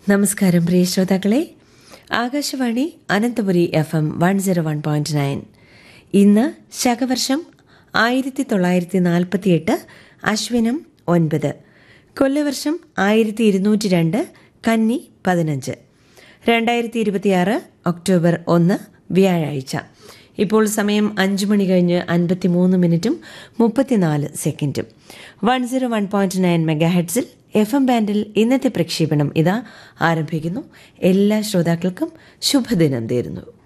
നമസ്കാരം പ്രിയ ശ്രോതാക്കളെ Akashvani Ananthapuri F M one zero one point nine ഇന്ന് ശകവർഷം ആയിരത്തി തൊള്ളായിരത്തി നാൽപ്പത്തിയെട്ട് അശ്വിനം ഒൻപത് കൊല്ലവർഷം ആയിരത്തി ഇരുന്നൂറ്റി രണ്ട് കന്നി പതിനഞ്ച് രണ്ടായിരത്തി ഇരുപത്തിയാറ് ഒക്ടോബർ ഒന്ന് വ്യാഴാഴ്ച ഇപ്പോൾ സമയം അഞ്ചു മണി കഴിഞ്ഞ് അൻപത്തി മൂന്ന് മിനിറ്റും മുപ്പത്തിനാല് സെക്കൻഡും one zero one point nine mega ഹെഡ്സിൽ എഫ് എം ബാൻഡിൽ ഇന്നത്തെ പ്രക്ഷേപണം ഇതാ ആരംഭിക്കുന്നു എല്ലാ ശ്രോതാക്കൾക്കും ശുഭദിനം നേരുന്നു